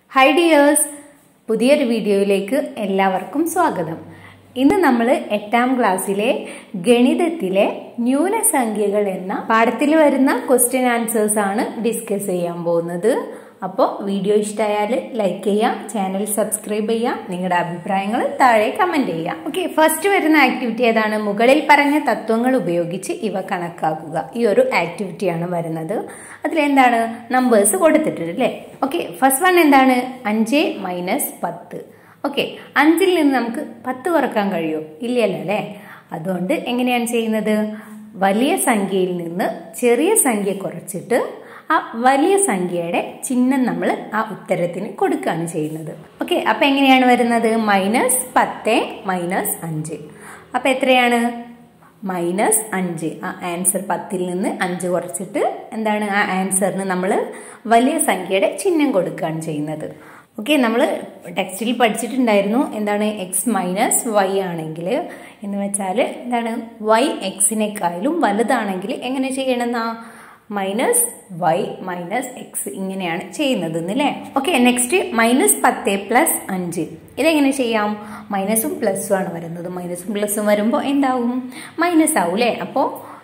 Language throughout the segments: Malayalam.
ഹൈ ഡിയേഴ്സ് പുതിയൊരു വീഡിയോയിലേക്ക് എല്ലാവർക്കും സ്വാഗതം ഇന്ന് നമ്മൾ എട്ടാം ക്ലാസ്സിലെ ഗണിതത്തിലെ ന്യൂനസംഖ്യകൾ എന്ന പാഠത്തിൽ വരുന്ന ക്വസ്റ്റ്യൻ ആൻസേഴ്സ് ആണ് ഡിസ്കസ് ചെയ്യാൻ പോകുന്നത് അപ്പോൾ വീഡിയോ ഇഷ്ടമായാൽ ലൈക്ക് ചെയ്യാം ചാനൽ സബ്സ്ക്രൈബ് ചെയ്യാം നിങ്ങളുടെ അഭിപ്രായങ്ങൾ താഴെ കമന്റ് ചെയ്യാം ഓക്കെ ഫസ്റ്റ് വരുന്ന ആക്ടിവിറ്റി ഏതാണ് മുകളിൽ പറഞ്ഞ തത്വങ്ങൾ ഉപയോഗിച്ച് ഇവ കണക്കാക്കുക ഈ ഒരു ആക്ടിവിറ്റിയാണ് വരുന്നത് അതിലെന്താണ് നമ്പേഴ്സ് കൊടുത്തിട്ടുണ്ട് അല്ലേ ഓക്കെ ഫസ്റ്റ് വൺ എന്താണ് അഞ്ച് മൈനസ് പത്ത് ഓക്കെ അഞ്ചിൽ നിന്ന് നമുക്ക് പത്ത് കുറക്കാൻ കഴിയുമോ ഇല്ലല്ലോ അല്ലേ അതുകൊണ്ട് എങ്ങനെയാണ് ചെയ്യുന്നത് വലിയ സംഖ്യയിൽ നിന്ന് ചെറിയ സംഖ്യ കുറച്ചിട്ട് ആ വലിയ സംഖ്യയുടെ ചിഹ്നം നമ്മൾ ആ ഉത്തരത്തിന് കൊടുക്കുകയാണ് ചെയ്യുന്നത് ഓക്കെ അപ്പൊ എങ്ങനെയാണ് വരുന്നത് മൈനസ് പത്ത് മൈനസ് അഞ്ച് അപ്പൊ എത്രയാണ് മൈനസ് അഞ്ച് ആ ആൻസർ പത്തിൽ നിന്ന് അഞ്ച് കുറച്ചിട്ട് എന്താണ് ആ ആൻസറിന് നമ്മൾ വലിയ സംഖ്യയുടെ ചിഹ്നം കൊടുക്കുകയാണ് ചെയ്യുന്നത് ഓക്കെ നമ്മൾ ടെക്സ്റ്റിൽ പഠിച്ചിട്ടുണ്ടായിരുന്നു എന്താണ് എക്സ് മൈനസ് വൈ ആണെങ്കിൽ എന്ന് വെച്ചാൽ എന്താണ് വൈ എക്സിനേക്കാളും വലുതാണെങ്കിൽ എങ്ങനെ ചെയ്യണമെന്നാ മൈനസ് വൈ മൈനസ് എക്സ് ഇങ്ങനെയാണ് ചെയ്യുന്നത് എന്നല്ലേ ഓക്കെ നെക്സ്റ്റ് മൈനസ് പത്ത് പ്ലസ് അഞ്ച് ഇതെങ്ങനെ ചെയ്യാം മൈനസും പ്ലസും ആണ് വരുന്നത് മൈനസും പ്ലസും വരുമ്പോൾ എന്താവും മൈനസ് ആവും അല്ലേ അപ്പോൾ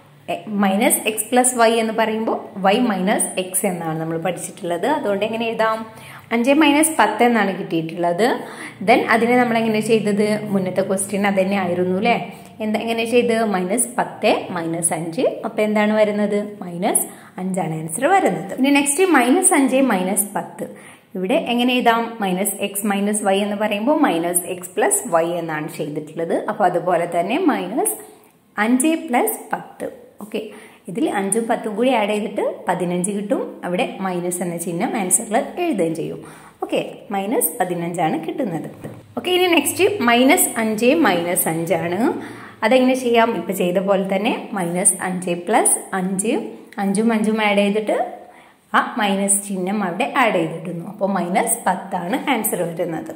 മൈനസ് എക്സ് പ്ലസ് വൈ എന്ന് പറയുമ്പോൾ വൈ മൈനസ് എക്സ് എന്നാണ് നമ്മൾ പഠിച്ചിട്ടുള്ളത് അതുകൊണ്ട് എങ്ങനെ എഴുതാം അഞ്ച് മൈനസ് പത്ത് എന്നാണ് കിട്ടിയിട്ടുള്ളത് ദെൻ അതിനെ നമ്മൾ എങ്ങനെ ചെയ്തത് മുന്നത്തെ ക്വസ്റ്റ്യൻ അത് തന്നെ ആയിരുന്നു അല്ലേ എന്താ എങ്ങനെ ചെയ്ത് മൈനസ് പത്ത് മൈനസ് അഞ്ച് അപ്പൊ എന്താണ് വരുന്നത് മൈനസ് അഞ്ചാണ് ആൻസർ വരുന്നത് ഇനി നെക്സ്റ്റ് മൈനസ് അഞ്ച് മൈനസ് പത്ത് ഇവിടെ എങ്ങനെ എഴുതാം മൈനസ് എക്സ് മൈനസ് വൈ എന്ന് പറയുമ്പോൾ മൈനസ് എക്സ് പ്ലസ് വൈ എന്നാണ് ചെയ്തിട്ടുള്ളത് അപ്പോൾ അതുപോലെ തന്നെ മൈനസ് അഞ്ച് പ്ലസ് പത്ത് ഓക്കെ ഇതിൽ അഞ്ചും പത്തും കൂടി ആഡ് ചെയ്തിട്ട് പതിനഞ്ച് കിട്ടും അവിടെ മൈനസ് എന്ന ചിഹ്നം ആൻസറിൽ എഴുതുകയും ചെയ്യും ഓക്കെ മൈനസ് പതിനഞ്ചാണ് കിട്ടുന്നത് ഓക്കെ ഇനി നെക്സ്റ്റ് മൈനസ് അഞ്ച് മൈനസ് അഞ്ചാണ് അതെങ്ങനെ ചെയ്യാം ഇപ്പൊ ചെയ്ത പോലെ തന്നെ മൈനസ് അഞ്ച് പ്ലസ് അഞ്ച് അഞ്ചും അഞ്ചും ആഡ് ചെയ്തിട്ട് ആ മൈനസ് ചിഹ്നം അവിടെ ആഡ് ചെയ്തിട്ടുന്നു അപ്പോൾ മൈനസ് പത്താണ് ആൻസർ വരുന്നത്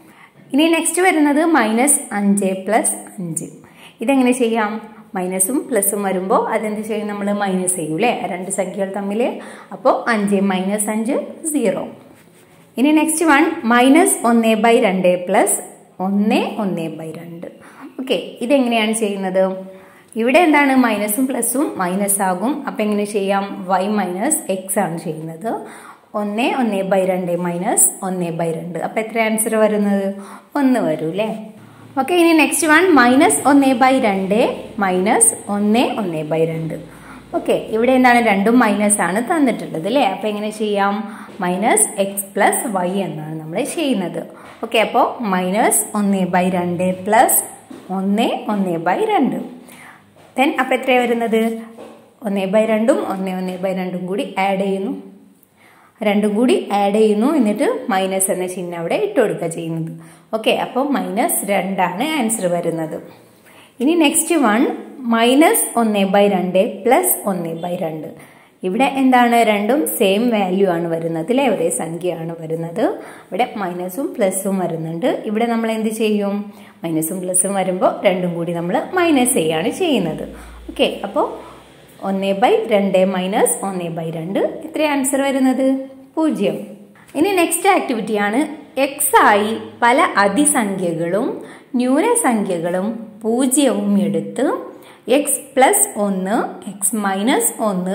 ഇനി നെക്സ്റ്റ് വരുന്നത് മൈനസ് അഞ്ച് പ്ലസ് അഞ്ച് ഇതെങ്ങനെ ചെയ്യാം മൈനസും പ്ലസും വരുമ്പോൾ അതെന്ത് ചെയ്യും നമ്മൾ മൈനസ് ചെയ്യും അല്ലേ രണ്ട് സംഖ്യകൾ തമ്മിൽ അപ്പോൾ അഞ്ച് മൈനസ് അഞ്ച് സീറോ ഇനി നെക്സ്റ്റ് വൺ മൈനസ് ഒന്ന് ബൈ രണ്ട് പ്ലസ് ഒന്ന് ഒന്ന് ബൈ രണ്ട് ഓക്കെ ഇതെങ്ങനെയാണ് ചെയ്യുന്നത് ഇവിടെ എന്താണ് മൈനസും പ്ലസും മൈനസ് ആകും അപ്പം എങ്ങനെ ചെയ്യാം വൈ മൈനസ് എക്സ് ആണ് ചെയ്യുന്നത് ഒന്ന് ഒന്ന് ബൈ രണ്ട് മൈനസ് ഒന്ന് ബൈ രണ്ട് അപ്പം എത്ര ആൻസർ വരുന്നത് ഒന്ന് വരും അല്ലേ ഓക്കെ ഇനി നെക്സ്റ്റ് വൺ മൈനസ് ഒന്ന് ബൈ രണ്ട് മൈനസ് ഒന്ന് ഒന്ന് ബൈ രണ്ട് ഓക്കെ ഇവിടെ എന്താണ് രണ്ടും മൈനസ് ആണ് തന്നിട്ടുള്ളത് അല്ലേ അപ്പം എങ്ങനെ ചെയ്യാം മൈനസ് എക്സ് പ്ലസ് വൈ എന്നാണ് നമ്മൾ ചെയ്യുന്നത് ഓക്കെ അപ്പോൾ മൈനസ് ഒന്ന് ബൈ രണ്ട് പ്ലസ് ഒന്ന് ഒന്ന് ബൈ രണ്ട് ദെൻ അപ്പം എത്രയാണ് വരുന്നത് ഒന്ന് ബൈ രണ്ടും ഒന്ന് ഒന്ന് ബൈ രണ്ടും കൂടി ആഡ് ചെയ്യുന്നു രണ്ടും കൂടി ആഡ് ചെയ്യുന്നു എന്നിട്ട് മൈനസ് എന്ന ചിഹ്നം അവിടെ ഇട്ട് കൊടുക്കുക ചെയ്യുന്നത് ഓക്കെ അപ്പോൾ മൈനസ് രണ്ടാണ് ആൻസർ വരുന്നത് ഇനി നെക്സ്റ്റ് വൺ മൈനസ് ഒന്ന് ബൈ രണ്ട് പ്ലസ് ഒന്ന് ബൈ രണ്ട് ഇവിടെ എന്താണ് രണ്ടും സെയിം വാല്യൂ ആണ് വരുന്നത് അല്ലേ ഒരേ സംഖ്യയാണ് വരുന്നത് ഇവിടെ മൈനസും പ്ലസും വരുന്നുണ്ട് ഇവിടെ നമ്മൾ എന്ത് ചെയ്യും മൈനസും പ്ലസും വരുമ്പോൾ രണ്ടും കൂടി നമ്മൾ മൈനസ് ചെയ്യാണ് ചെയ്യുന്നത് ഓക്കെ അപ്പോൾ ഒന്ന് ബൈ രണ്ട് മൈനസ് ഒന്ന് ബൈ രണ്ട് എത്ര ആൻസർ വരുന്നത് പൂജ്യം ഇനി നെക്സ്റ്റ് ആക്ടിവിറ്റിയാണ് എക്സ് ആയി പല അതിസംഖ്യകളും ന്യൂനസംഖ്യകളും പൂജ്യവും എടുത്ത് എക്സ് പ്ലസ് ഒന്ന് എക്സ് മൈനസ് ഒന്ന്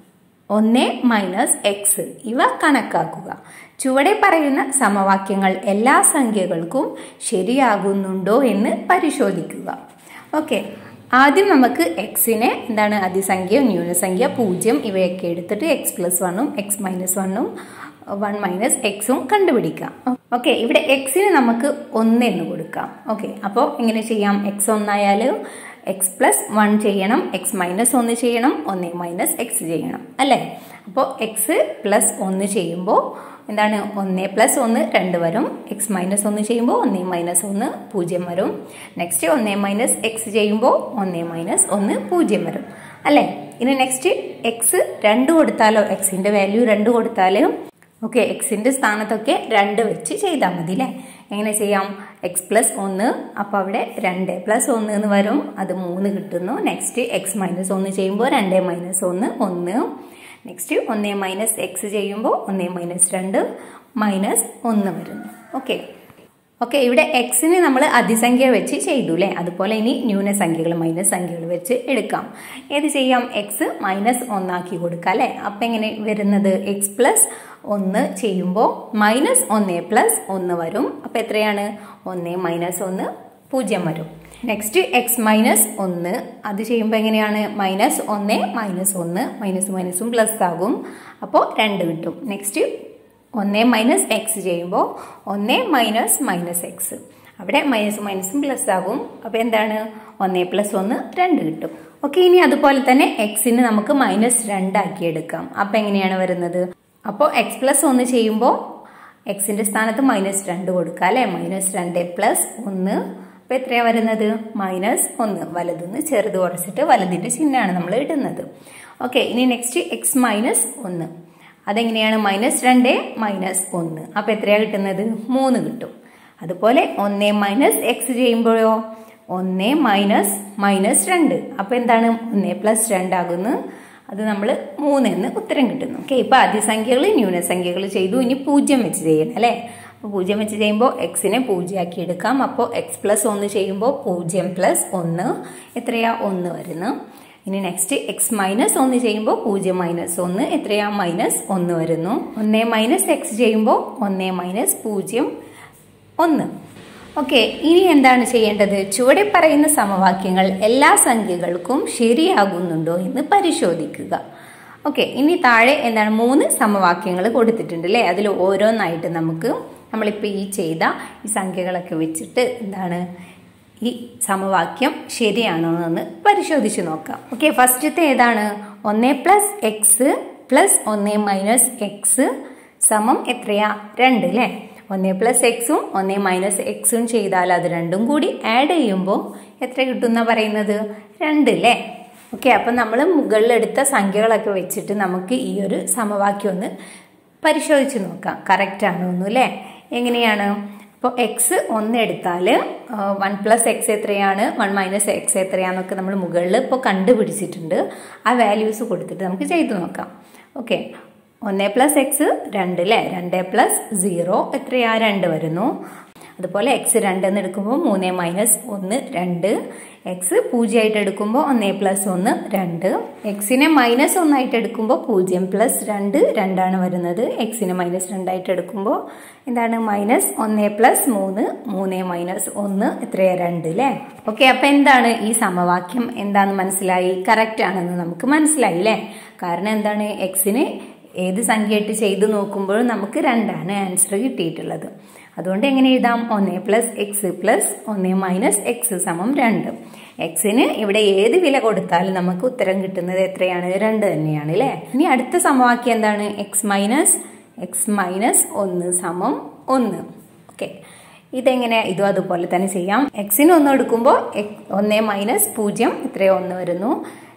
ഒന്ന് മൈനസ് എക്സ് ഇവ കണക്കാക്കുക ചുവടെ പറയുന്ന സമവാക്യങ്ങൾ എല്ലാ സംഖ്യകൾക്കും ശരിയാകുന്നുണ്ടോ എന്ന് പരിശോധിക്കുക ഓക്കെ ആദ്യം നമുക്ക് എക്സിനെ എന്താണ് അതിസംഖ്യ ന്യൂനസംഖ്യ പൂജ്യം ഇവയൊക്കെ എടുത്തിട്ട് എക്സ് പ്ലസ് വണ്ണും എക്സ് മൈനസ് വണ്ണും വൺ മൈനസ് എക്സും കണ്ടുപിടിക്കാം ഓക്കെ ഇവിടെ എക്സിന് നമുക്ക് ഒന്ന് എന്ന് കൊടുക്കാം ഓക്കെ അപ്പോൾ എങ്ങനെ ചെയ്യാം എക്സ് ഒന്നായാൽ എക്സ് പ്ലസ് വൺ ചെയ്യണം എക്സ് മൈനസ് ഒന്ന് ചെയ്യണം ഒന്ന് മൈനസ് എക്സ് ചെയ്യണം അല്ലേ അപ്പോൾ എക്സ് പ്ലസ് ഒന്ന് ചെയ്യുമ്പോൾ എന്താണ് ഒന്ന് പ്ലസ് ഒന്ന് രണ്ട് വരും എക്സ് മൈനസ് ഒന്ന് ചെയ്യുമ്പോൾ ഒന്ന് മൈനസ് ഒന്ന് പൂജ്യം വരും നെക്സ്റ്റ് ഒന്ന് മൈനസ് എക്സ് ചെയ്യുമ്പോൾ ഒന്ന് മൈനസ് ഒന്ന് പൂജ്യം വരും അല്ലേ ഇനി നെക്സ്റ്റ് എക്സ് രണ്ട് കൊടുത്താലോ എക്സിന്റെ വാല്യൂ രണ്ട് കൊടുത്താൽ ഓക്കെ എക്സിന്റെ സ്ഥാനത്തൊക്കെ രണ്ട് വെച്ച് ചെയ്താൽ മതി അല്ലേ എങ്ങനെ ചെയ്യാം എക്സ് പ്ലസ് ഒന്ന് അപ്പോൾ അവിടെ രണ്ട് പ്ലസ് ഒന്ന് എന്ന് വരും അത് മൂന്ന് കിട്ടുന്നു നെക്സ്റ്റ് എക്സ് മൈനസ് ഒന്ന് ചെയ്യുമ്പോൾ രണ്ട് മൈനസ് ഒന്ന് ഒന്ന് നെക്സ്റ്റ് ഒന്ന് മൈനസ് എക്സ് ചെയ്യുമ്പോൾ ഒന്ന് മൈനസ് രണ്ട് മൈനസ് ഒന്ന് വരുന്നു ഓക്കെ ഓക്കെ ഇവിടെ എക്സിന് നമ്മൾ അതിസംഖ്യ വെച്ച് ചെയ്തു അല്ലേ അതുപോലെ ഇനി ന്യൂനസംഖ്യകൾ മൈനസ് സംഖ്യകൾ വെച്ച് എടുക്കാം ഏത് ചെയ്യാം എക്സ് മൈനസ് ഒന്നാക്കി കൊടുക്കാം അല്ലേ അപ്പം എങ്ങനെ വരുന്നത് എക്സ് പ്ലസ് ഒന്ന് ചെയ്യുമ്പോൾ മൈനസ് ഒന്ന് പ്ലസ് ഒന്ന് വരും അപ്പം എത്രയാണ് ഒന്ന് മൈനസ് ഒന്ന് പൂജ്യം വരും നെക്സ്റ്റ് എക്സ് മൈനസ് ഒന്ന് അത് ചെയ്യുമ്പോൾ എങ്ങനെയാണ് മൈനസ് ഒന്ന് മൈനസ് ഒന്ന് മൈനസ് മൈനസും പ്ലസ് ആകും അപ്പോൾ രണ്ട് കിട്ടും നെക്സ്റ്റ് ഒന്ന് മൈനസ് എക്സ് ചെയ്യുമ്പോൾ ഒന്ന് മൈനസ് മൈനസ് എക്സ് അവിടെ മൈനസ് മൈനസും പ്ലസ് ആകും അപ്പോൾ എന്താണ് ഒന്ന് പ്ലസ് ഒന്ന് രണ്ട് കിട്ടും ഓക്കെ ഇനി അതുപോലെ തന്നെ എക്സിന് നമുക്ക് മൈനസ് രണ്ടാക്കി എടുക്കാം അപ്പം എങ്ങനെയാണ് വരുന്നത് അപ്പോൾ എക്സ് പ്ലസ് ഒന്ന് ചെയ്യുമ്പോൾ എക്സിന്റെ സ്ഥാനത്ത് മൈനസ് രണ്ട് കൊടുക്കുക അല്ലേ മൈനസ് രണ്ട് പ്ലസ് ഒന്ന് അപ്പോൾ എത്രയാണ് വരുന്നത് മൈനസ് ഒന്ന് വലതുനിന്ന് ചെറുത് കുറച്ചിട്ട് വലതിൻ്റെ ചിഹ്നമാണ് നമ്മൾ ഇടുന്നത് ഓക്കെ ഇനി നെക്സ്റ്റ് എക്സ് മൈനസ് ഒന്ന് അതെങ്ങനെയാണ് മൈനസ് രണ്ട് മൈനസ് ഒന്ന് അപ്പോൾ എത്രയാണ് കിട്ടുന്നത് മൂന്ന് കിട്ടും അതുപോലെ ഒന്ന് മൈനസ് എക്സ് ചെയ്യുമ്പോഴോ ഒന്ന് മൈനസ് മൈനസ് രണ്ട് അപ്പോൾ എന്താണ് ഒന്ന് പ്ലസ് രണ്ടാകുന്നു അത് നമ്മൾ മൂന്നെന്ന് ഉത്തരം കിട്ടുന്നു ഓക്കെ ഇപ്പോൾ അതിസംഖ്യകൾ ന്യൂനസംഖ്യകൾ ചെയ്തു ഇനി പൂജ്യം വെച്ച് ചെയ്യണം അല്ലേ അപ്പോൾ പൂജ്യം വെച്ച് ചെയ്യുമ്പോൾ എക്സിനെ പൂജ്യമാക്കി എടുക്കാം അപ്പോൾ എക്സ് പ്ലസ് ഒന്ന് ചെയ്യുമ്പോൾ പൂജ്യം പ്ലസ് ഒന്ന് എത്രയാ ഒന്ന് വരുന്നു ഇനി നെക്സ്റ്റ് എക്സ് മൈനസ് ഒന്ന് ചെയ്യുമ്പോൾ പൂജ്യം മൈനസ് ഒന്ന് എത്രയാ മൈനസ് ഒന്ന് വരുന്നു ഒന്ന് മൈനസ് എക്സ് ചെയ്യുമ്പോൾ ഒന്ന് മൈനസ് പൂജ്യം ഒന്ന് ഓക്കെ ഇനി എന്താണ് ചെയ്യേണ്ടത് ചുവടെ പറയുന്ന സമവാക്യങ്ങൾ എല്ലാ സംഖ്യകൾക്കും ശരിയാകുന്നുണ്ടോ എന്ന് പരിശോധിക്കുക ഓക്കെ ഇനി താഴെ എന്താണ് മൂന്ന് സമവാക്യങ്ങൾ കൊടുത്തിട്ടുണ്ട് അല്ലേ അതിൽ ഓരോന്നായിട്ട് നമുക്ക് നമ്മളിപ്പോൾ ഈ ചെയ്ത ഈ സംഖ്യകളൊക്കെ വെച്ചിട്ട് എന്താണ് ഈ സമവാക്യം ശരിയാണോ എന്ന് പരിശോധിച്ച് നോക്കാം ഓക്കെ ഫസ്റ്റത്തെ ഏതാണ് ഒന്ന് പ്ലസ് എക്സ് പ്ലസ് ഒന്ന് മൈനസ് എക്സ് സമം എത്രയാ രണ്ട് അല്ലേ ഒന്ന് പ്ലസ് എക്സും ഒന്ന് മൈനസ് എക്സും ചെയ്താൽ അത് രണ്ടും കൂടി ആഡ് ചെയ്യുമ്പോൾ എത്ര കിട്ടുന്ന പറയുന്നത് രണ്ട് അല്ലേ ഓക്കെ അപ്പം നമ്മൾ മുകളിലെടുത്ത സംഖ്യകളൊക്കെ വെച്ചിട്ട് നമുക്ക് ഈ ഒരു സമവാക്യം ഒന്ന് പരിശോധിച്ച് നോക്കാം കറക്റ്റ് ആണോ ഒന്നും അല്ലേ എങ്ങനെയാണ് അപ്പോൾ എക്സ് ഒന്ന് എടുത്താൽ വൺ പ്ലസ് എക്സ് എത്രയാണ് വൺ മൈനസ് എക്സ് എത്രയാണെന്നൊക്കെ നമ്മൾ മുകളിൽ ഇപ്പോൾ കണ്ടുപിടിച്ചിട്ടുണ്ട് ആ വാല്യൂസ് കൊടുത്തിട്ട് നമുക്ക് ചെയ്തു നോക്കാം ഓക്കെ ഒന്ന് പ്ലസ് എക്സ് രണ്ട് അല്ലേ രണ്ട് പ്ലസ് സീറോ എത്രയാ രണ്ട് വരുന്നു അതുപോലെ എക്സ് രണ്ട് എന്ന് എടുക്കുമ്പോൾ മൂന്ന് മൈനസ് ഒന്ന് രണ്ട് എക്സ് പൂജ്യമായിട്ട് എടുക്കുമ്പോൾ ഒന്ന് പ്ലസ് ഒന്ന് രണ്ട് എക്സിനെ മൈനസ് ഒന്നായിട്ട് എടുക്കുമ്പോൾ പൂജ്യം പ്ലസ് രണ്ട് രണ്ടാണ് വരുന്നത് എക്സിനെ മൈനസ് രണ്ടായിട്ട് എടുക്കുമ്പോൾ എന്താണ് മൈനസ് ഒന്ന് പ്ലസ് മൂന്ന് മൂന്ന് മൈനസ് ഒന്ന് എത്രയാ രണ്ട് അല്ലേ ഓക്കെ അപ്പം എന്താണ് ഈ സമവാക്യം എന്താണെന്ന് മനസ്സിലായി കറക്റ്റ് ആണെന്ന് നമുക്ക് മനസ്സിലായി അല്ലേ കാരണം എന്താണ് എക്സിന് ഏത് സംഖ്യയായിട്ട് ചെയ്ത് നോക്കുമ്പോഴും നമുക്ക് രണ്ടാണ് ആൻസർ കിട്ടിയിട്ടുള്ളത് അതുകൊണ്ട് എങ്ങനെ എഴുതാം ഒന്ന് പ്ലസ് എക്സ് പ്ലസ് ഒന്ന് മൈനസ് എക്സ് സമം രണ്ട് എക്സിന് ഇവിടെ ഏത് വില കൊടുത്താലും നമുക്ക് ഉത്തരം കിട്ടുന്നത് എത്രയാണ് രണ്ട് തന്നെയാണ് അല്ലേ ഇനി അടുത്ത സമവാക്യം എന്താണ് എക്സ് മൈനസ് എക്സ് മൈനസ് ഒന്ന് സമം ഒന്ന് ഓക്കെ ഇതെങ്ങനെ ഇതും അതുപോലെ തന്നെ ചെയ്യാം എക്സിന് ഒന്ന് എടുക്കുമ്പോൾ ഒന്ന് മൈനസ് പൂജ്യം ഇത്രയോ ഒന്ന് വരുന്നു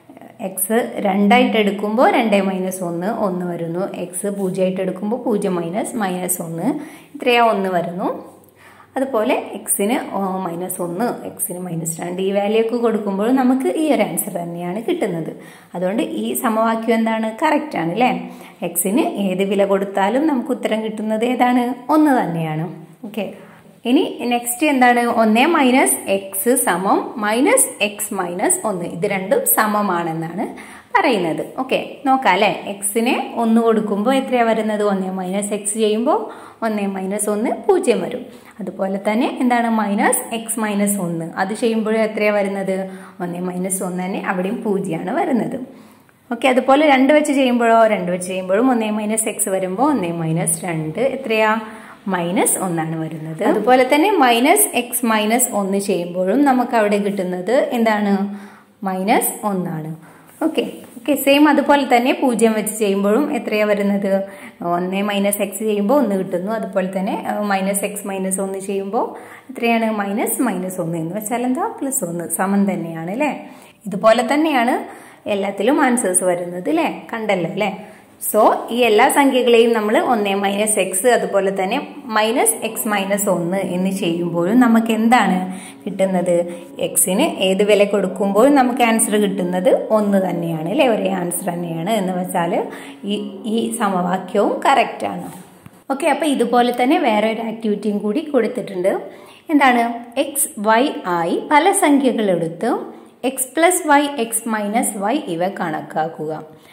എക്സ് രണ്ടായിട്ട് എടുക്കുമ്പോൾ രണ്ട് മൈനസ് ഒന്ന് ഒന്ന് വരുന്നു എക്സ് പൂജ്യമായിട്ട് എടുക്കുമ്പോൾ പൂജ്യം മൈനസ് മൈനസ് ഒന്ന് ഇത്രയാ ഒന്ന് വരുന്നു അതുപോലെ എക്സിന് മൈനസ് ഒന്ന് എക്സിന് മൈനസ് രണ്ട് ഈ വാല്യൂ ഒക്കെ കൊടുക്കുമ്പോൾ നമുക്ക് ഈ ഒരു ആൻസർ തന്നെയാണ് കിട്ടുന്നത് അതുകൊണ്ട് ഈ സമവാക്യം എന്താണ് കറക്റ്റ് ആണ് അല്ലേ എക്സിന് ഏത് വില കൊടുത്താലും നമുക്ക് ഉത്തരം കിട്ടുന്നത് ഏതാണ് ഒന്ന് തന്നെയാണ് ഓക്കെ ഇനി നെക്സ്റ്റ് എന്താണ് ഒന്ന് മൈനസ് എക്സ് സമം മൈനസ് എക്സ് മൈനസ് ഒന്ന് ഇത് രണ്ടും സമമാണെന്നാണ് പറയുന്നത് ഓക്കെ നോക്കാം അല്ലേ എക്സിനെ ഒന്ന് കൊടുക്കുമ്പോൾ എത്രയാണ് വരുന്നത് ഒന്ന് മൈനസ് എക്സ് ചെയ്യുമ്പോൾ ഒന്ന് മൈനസ് ഒന്ന് പൂജ്യം വരും അതുപോലെ തന്നെ എന്താണ് മൈനസ് എക്സ് മൈനസ് ഒന്ന് അത് ചെയ്യുമ്പോഴും എത്രയാണ് വരുന്നത് ഒന്ന് മൈനസ് ഒന്ന് തന്നെ അവിടെയും പൂജ്യമാണ് വരുന്നത് ഓക്കെ അതുപോലെ രണ്ട് വെച്ച് ചെയ്യുമ്പോഴോ രണ്ട് വെച്ച് ചെയ്യുമ്പോഴും ഒന്നേ മൈനസ് എക്സ് വരുമ്പോൾ ഒന്നേ മൈനസ് രണ്ട് എത്രയാ മൈനസ് ഒന്നാണ് വരുന്നത് അതുപോലെ തന്നെ മൈനസ് എക്സ് മൈനസ് ഒന്ന് ചെയ്യുമ്പോഴും നമുക്ക് അവിടെ കിട്ടുന്നത് എന്താണ് മൈനസ് ഒന്നാണ് ഓക്കെ ഓക്കെ സെയിം അതുപോലെ തന്നെ പൂജ്യം വെച്ച് ചെയ്യുമ്പോഴും എത്രയാണ് വരുന്നത് ഒന്ന് മൈനസ് എക്സ് ചെയ്യുമ്പോൾ ഒന്ന് കിട്ടുന്നു അതുപോലെ തന്നെ മൈനസ് എക്സ് മൈനസ് ഒന്ന് ചെയ്യുമ്പോൾ എത്രയാണ് മൈനസ് മൈനസ് ഒന്ന് എന്ന് വെച്ചാൽ എന്താ പ്ലസ് ഒന്ന് സമം തന്നെയാണ് അല്ലേ ഇതുപോലെ തന്നെയാണ് എല്ലാത്തിലും ആൻസേഴ്സ് വരുന്നത് അല്ലേ കണ്ടല്ലോ അല്ലേ സോ ഈ എല്ലാ സംഖ്യകളെയും നമ്മൾ ഒന്ന് മൈനസ് എക്സ് അതുപോലെ തന്നെ മൈനസ് എക്സ് മൈനസ് ഒന്ന് എന്ന് ചെയ്യുമ്പോഴും നമുക്ക് എന്താണ് കിട്ടുന്നത് എക്സിന് ഏത് വില കൊടുക്കുമ്പോഴും നമുക്ക് ആൻസർ കിട്ടുന്നത് ഒന്ന് തന്നെയാണ് അല്ലേ ഒരേ ആൻസർ തന്നെയാണ് എന്ന് വെച്ചാൽ ഈ ഈ സമവാക്യവും കറക്റ്റാണ് ഓക്കെ അപ്പോൾ ഇതുപോലെ തന്നെ വേറെ ഒരു ആക്ടിവിറ്റിയും കൂടി കൊടുത്തിട്ടുണ്ട് എന്താണ് എക്സ് വൈ ആയി പല സംഖ്യകൾ എടുത്ത് X plus Y X minus Y ഇവ കണക്കാക്കുക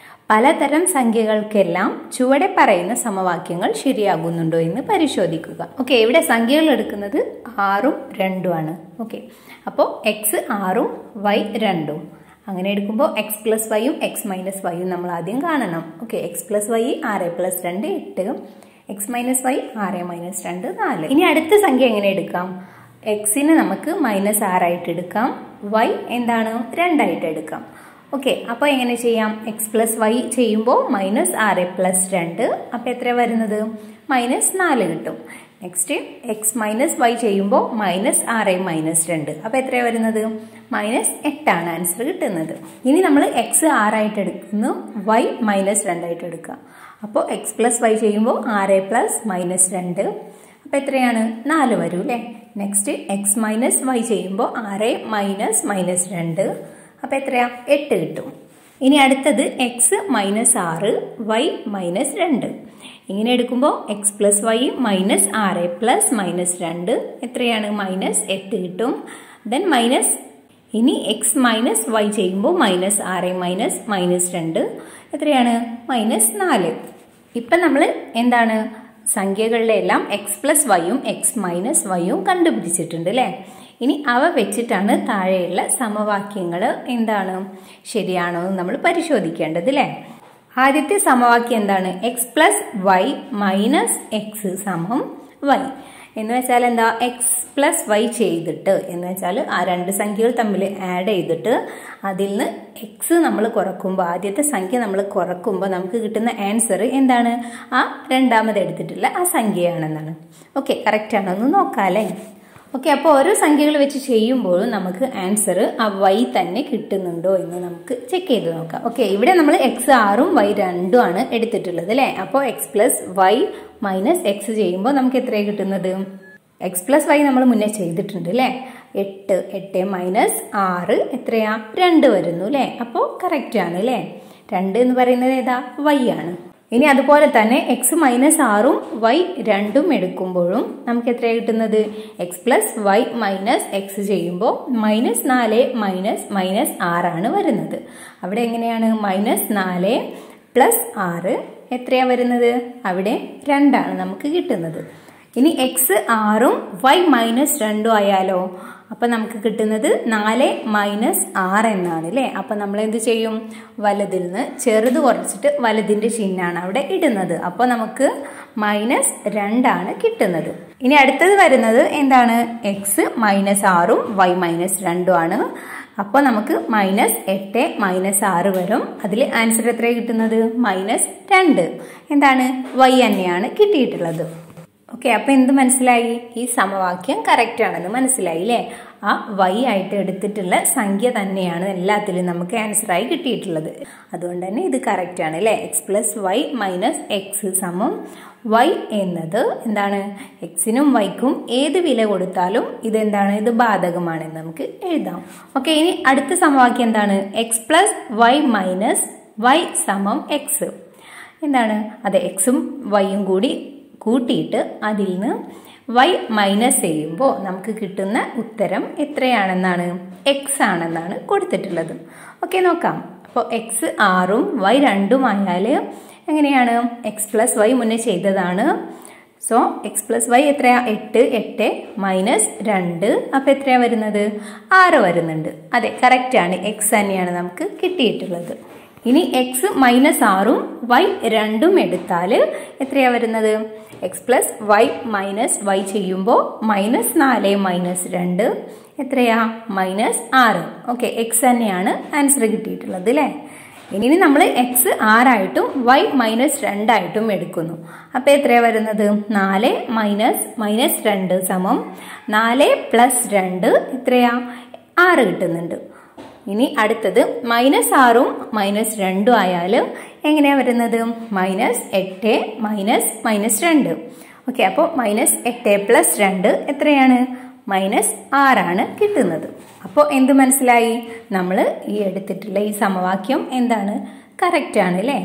പലതരം സംഖ്യകൾക്കെല്ലാം ചുവടെ പറയുന്ന സമവാക്യങ്ങൾ ശരിയാകുന്നുണ്ടോ എന്ന് പരിശോധിക്കുക ഓക്കെ ഇവിടെ സംഖ്യകൾ എടുക്കുന്നത് ആറും രണ്ടുമാണ് ഓക്കെ അപ്പോൾ എക്സ് ആറും വൈ രണ്ടും അങ്ങനെ എടുക്കുമ്പോൾ എക്സ് പ്ലസ് വൈയും എക്സ് മൈനസ് വൈയും നമ്മൾ ആദ്യം കാണണം ഓക്കെ എക്സ് പ്ലസ് വൈ ആറ് പ്ലസ് രണ്ട് എട്ട് എക്സ് മൈനസ് വൈ ആറ് മൈനസ് രണ്ട് നാല് ഇനി അടുത്ത സംഖ്യ എങ്ങനെ എടുക്കാം എക്സിന് നമുക്ക് മൈനസ് ആറായിട്ട് എടുക്കാം വൈ എന്താണ് രണ്ടായിട്ട് എടുക്കാം ഓക്കെ അപ്പോൾ എങ്ങനെ ചെയ്യാം എക്സ് പ്ലസ് വൈ ചെയ്യുമ്പോൾ മൈനസ് ആറ് പ്ലസ് രണ്ട് അപ്പോൾ എത്ര വരുന്നത് മൈനസ് നാല് കിട്ടും നെക്സ്റ്റ് എക്സ് മൈനസ് വൈ ചെയ്യുമ്പോൾ മൈനസ് ആറ് മൈനസ് രണ്ട് അപ്പോൾ എത്രയാണ് വരുന്നത് മൈനസ് എട്ടാണ് ആൻസർ കിട്ടുന്നത് ഇനി നമ്മൾ എക്സ് ആറായിട്ട് എടുക്കുന്നു വൈ മൈനസ് രണ്ടായിട്ട് എടുക്കുക അപ്പോൾ എക്സ് പ്ലസ് വൈ ചെയ്യുമ്പോൾ ആറ് പ്ലസ് മൈനസ് രണ്ട് അപ്പോൾ എത്രയാണ് നാല് വരും അല്ലേ നെക്സ്റ്റ് എക്സ് മൈനസ് വൈ ചെയ്യുമ്പോൾ ആറ് മൈനസ് മൈനസ് രണ്ട് അപ്പോൾ എത്രയാ എട്ട് കിട്ടും ഇനി അടുത്തത് എക്സ് മൈനസ് ആറ് വൈ മൈനസ് രണ്ട് ഇങ്ങനെ എടുക്കുമ്പോൾ എക്സ് പ്ലസ് വൈ മൈനസ് ആറ് പ്ലസ് മൈനസ് രണ്ട് എത്രയാണ് മൈനസ് എട്ട് കിട്ടും ദെൻ മൈനസ് ഇനി എക്സ് മൈനസ് വൈ ചെയ്യുമ്പോൾ മൈനസ് ആറ് മൈനസ് മൈനസ് രണ്ട് എത്രയാണ് മൈനസ് നാല് ഇപ്പം നമ്മൾ എന്താണ് സംഖ്യകളിലെ എല്ലാം എക്സ് പ്ലസ് വൈയും എക്സ് മൈനസ് വൈയും കണ്ടുപിടിച്ചിട്ടുണ്ട് അല്ലേ ഇനി അവ വെച്ചിട്ടാണ് താഴെയുള്ള സമവാക്യങ്ങൾ എന്താണ് ശരിയാണോ എന്ന് നമ്മൾ പരിശോധിക്കേണ്ടത് അല്ലേ ആദ്യത്തെ സമവാക്യം എന്താണ് X plus Y minus X സമം വൈ എന്ന് വെച്ചാൽ എന്താ എക്സ് പ്ലസ് വൈ ചെയ്തിട്ട് എന്ന് വെച്ചാൽ ആ രണ്ട് സംഖ്യകൾ തമ്മിൽ ആഡ് ചെയ്തിട്ട് അതിൽ നിന്ന് എക്സ് നമ്മൾ കുറക്കുമ്പോൾ ആദ്യത്തെ സംഖ്യ നമ്മൾ കുറക്കുമ്പോൾ നമുക്ക് കിട്ടുന്ന ആൻസർ എന്താണ് ആ രണ്ടാമത് എടുത്തിട്ടുള്ള ആ സംഖ്യയാണെന്നാണ് ഓക്കെ കറക്റ്റ് ആണോ എന്ന് നോക്കാം അല്ലേ ഓക്കെ അപ്പോൾ ഓരോ സംഖ്യകൾ വെച്ച് ചെയ്യുമ്പോഴും നമുക്ക് ആൻസർ ആ വൈ തന്നെ കിട്ടുന്നുണ്ടോ എന്ന് നമുക്ക് ചെക്ക് ചെയ്ത് നോക്കാം ഓക്കെ ഇവിടെ നമ്മൾ എക്സ് ആറും വൈ രണ്ടും ആണ് എടുത്തിട്ടുള്ളത് അല്ലേ അപ്പോൾ X plus Y minus X ചെയ്യുമ്പോൾ നമുക്ക് എത്രയാണ് കിട്ടുന്നത് എക്സ് പ്ലസ് വൈ നമ്മൾ മുന്നേ ചെയ്തിട്ടുണ്ട് അല്ലേ എട്ട് എട്ട് മൈനസ് ആറ് എത്രയാ രണ്ട് വരുന്നു അല്ലേ അപ്പോൾ കറക്റ്റ് ആണ് അല്ലേ രണ്ട് എന്ന് പറയുന്നത് ഏതാ വൈ ആണ് ഇനി അതുപോലെ തന്നെ എക്സ് മൈനസ് ആറും വൈ രണ്ടും എടുക്കുമ്പോഴും നമുക്ക് എത്രയാണ് കിട്ടുന്നത് X plus Y minus X ചെയ്യുമ്പോൾ മൈനസ് നാല് മൈനസ് മൈനസ് ആറാണ് വരുന്നത് അവിടെ എങ്ങനെയാണ് മൈനസ് നാല് പ്ലസ് ആറ് എത്രയാണ് വരുന്നത് അവിടെ രണ്ടാണ് നമുക്ക് കിട്ടുന്നത് ഇനി എക്സ് ആറും വൈ മൈനസ് രണ്ടും ആയാലോ അപ്പം നമുക്ക് കിട്ടുന്നത് നാല് മൈനസ് ആറ് എന്നാണ് അല്ലേ അപ്പം നമ്മൾ എന്ത് ചെയ്യും വലതിൽ നിന്ന് ചെറുത് കുറച്ചിട്ട് വലതിൻ്റെ ചിഹ്നമാണ് അവിടെ ഇടുന്നത് അപ്പോൾ നമുക്ക് മൈനസ് രണ്ടാണ് കിട്ടുന്നത് ഇനി അടുത്തത് വരുന്നത് എന്താണ് എക്സ് മൈനസ് ആറും വൈ മൈനസ് രണ്ടും ആണ് അപ്പോൾ നമുക്ക് മൈനസ് എട്ട് മൈനസ് ആറ് വരും അതിൽ ആൻസർ എത്രയാണ് കിട്ടുന്നത് മൈനസ് രണ്ട് എന്താണ് വൈ തന്നെയാണ് കിട്ടിയിട്ടുള്ളത് ഓക്കെ അപ്പം എന്ത് മനസ്സിലായി ഈ സമവാക്യം കറക്റ്റ് ആണെന്ന് മനസ്സിലായി അല്ലേ ആ വൈ ആയിട്ട് എടുത്തിട്ടുള്ള സംഖ്യ തന്നെയാണ് എല്ലാത്തിലും നമുക്ക് ആൻസറായി കിട്ടിയിട്ടുള്ളത് അതുകൊണ്ട് തന്നെ ഇത് കറക്റ്റ് ആണ് അല്ലേ X plus Y minus X സമം വൈ എന്നത് എന്താണ് എക്സിനും വൈക്കും ഏത് വില കൊടുത്താലും ഇതെന്താണ് ഇത് ബാധകമാണെന്ന് നമുക്ക് എഴുതാം ഓക്കെ ഇനി അടുത്ത സമവാക്യം എന്താണ് X plus Y minus Y സമം എക്സ് എന്താണ് അതെ എക്സും വൈയും കൂടി കൂട്ടിയിട്ട് അതിൽ നിന്ന് വൈ മൈനസ് ചെയ്യുമ്പോൾ നമുക്ക് കിട്ടുന്ന ഉത്തരം എത്രയാണെന്നാണ് എക്സ് ആണെന്നാണ് കൊടുത്തിട്ടുള്ളത് ഓക്കെ നോക്കാം അപ്പോൾ എക്സ് ആറും വൈ രണ്ടും ആയാൽ എങ്ങനെയാണ് എക്സ് പ്ലസ് വൈ മുന്നേ ചെയ്തതാണ് സോ എക്സ് പ്ലസ് വൈ എത്രയാ എട്ട് എട്ട് മൈനസ് രണ്ട് അപ്പോൾ എത്രയാ വരുന്നത് ആറ് വരുന്നുണ്ട് അതെ കറക്റ്റാണ് എക്സ് തന്നെയാണ് നമുക്ക് കിട്ടിയിട്ടുള്ളത് ഇനി എക്സ് മൈനസ് ആറും വൈ രണ്ടും എടുത്താൽ എത്രയാ വരുന്നത് x plus Y minus Y ചെയ്യുമ്പോൾ മൈനസ് നാല് മൈനസ് രണ്ട് എത്രയാ മൈനസ് ആറ് ഓക്കെ എക്സ് തന്നെയാണ് ആൻസർ കിട്ടിയിട്ടുള്ളത് അല്ലേ ഇനി നമ്മൾ എക്സ് ആറായിട്ടും വൈ മൈനസ് രണ്ടായിട്ടും എടുക്കുന്നു അപ്പോൾ എത്രയാ വരുന്നത് നാല് മൈനസ് മൈനസ് രണ്ട് സമം നാല് പ്ലസ് രണ്ട് എത്രയാ ആറ് കിട്ടുന്നുണ്ട് ഇനി അടുത്തത് മൈനസ് ആറും മൈനസ് രണ്ടും ആയാൽ എങ്ങനെയാ വരുന്നത് മൈനസ് എട്ട് മൈനസ് മൈനസ് രണ്ട് ഓക്കെ അപ്പോൾ മൈനസ് എട്ട് പ്ലസ് രണ്ട് എത്രയാണ് മൈനസ് ആറാണ് കിട്ടുന്നത് അപ്പോൾ എന്ത് മനസ്സിലായി നമ്മൾ ഈ എടുത്തിട്ടുള്ള ഈ സമവാക്യം എന്താണ് കറക്റ്റ് ആണ് അല്ലേ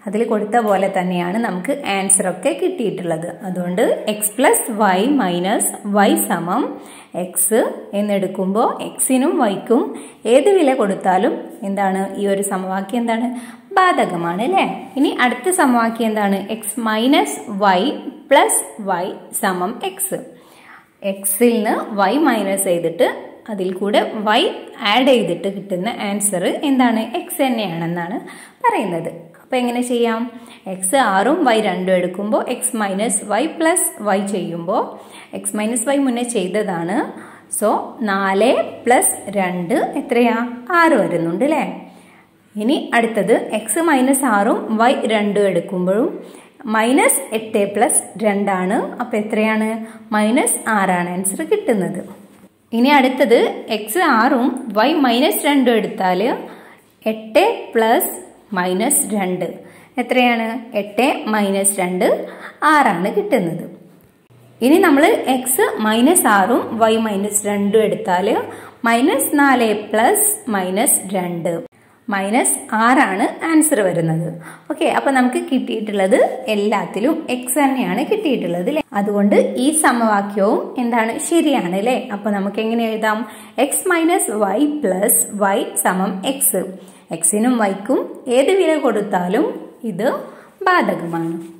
അതിൽ കൊടുത്ത പോലെ തന്നെയാണ് നമുക്ക് ആൻസർ ഒക്കെ കിട്ടിയിട്ടുള്ളത് അതുകൊണ്ട് x plus Y minus Y സമം എക്സ് എന്നെടുക്കുമ്പോൾ എക്സിനും വൈക്കും ഏത് വില കൊടുത്താലും എന്താണ് ഈ ഒരു സമവാക്യം എന്താണ് ബാധകമാണ് അല്ലേ ഇനി അടുത്ത സമവാക്യം എന്താണ് X minus y plus y സമം എക്സ് എക്സിൽ നിന്ന് വൈ മൈനസ് ചെയ്തിട്ട് അതിൽ കൂടെ വൈ ആഡ് ചെയ്തിട്ട് കിട്ടുന്ന ആൻസർ എന്താണ് എക്സ് തന്നെയാണെന്നാണ് പറയുന്നത് അപ്പോൾ എങ്ങനെ ചെയ്യാം എക്സ് ആറും വൈ രണ്ടും എടുക്കുമ്പോൾ x minus y plus Y ചെയ്യുമ്പോൾ എക്സ് മൈനസ് വൈ മുന്നേ ചെയ്തതാണ് സോ നാല് പ്ലസ് രണ്ട് എത്രയാ ആറ് വരുന്നുണ്ട് അല്ലേ ഇനി അടുത്തത് എക്സ് മൈനസ് ആറും വൈ രണ്ടും എടുക്കുമ്പോഴും മൈനസ് എട്ട് പ്ലസ് രണ്ടാണ് അപ്പോൾ എത്രയാണ് മൈനസ് ആറാണ് ആൻസർ കിട്ടുന്നത് ഇനി അടുത്തത് എക്സ് ആറും വൈ മൈനസ് രണ്ടും എടുത്താൽ എട്ട് പ്ലസ് മൈനസ് രണ്ട് എത്രയാണ് എട്ട് മൈനസ് രണ്ട് ആറാണ് കിട്ടുന്നത് ഇനി നമ്മൾ എക്സ് മൈനസ് ആറും വൈ മൈനസ് രണ്ടും എടുത്താൽ മൈനസ് നാല് പ്ലസ് മൈനസ് രണ്ട് മൈനസ് ആറാണ് ആൻസർ വരുന്നത് ഓക്കെ അപ്പൊ നമുക്ക് കിട്ടിയിട്ടുള്ളത് എല്ലാത്തിലും എക്സ് തന്നെയാണ് കിട്ടിയിട്ടുള്ളത് അല്ലെ അതുകൊണ്ട് ഈ സമവാക്യവും എന്താണ് ശരിയാണ് അല്ലെ അപ്പൊ നമുക്ക് എങ്ങനെ എഴുതാം x minus y plus y സമം എക്സ് എക്സിനും വൈക്കും ഏത് വില കൊടുത്താലും ഇത് ബാധകമാണ്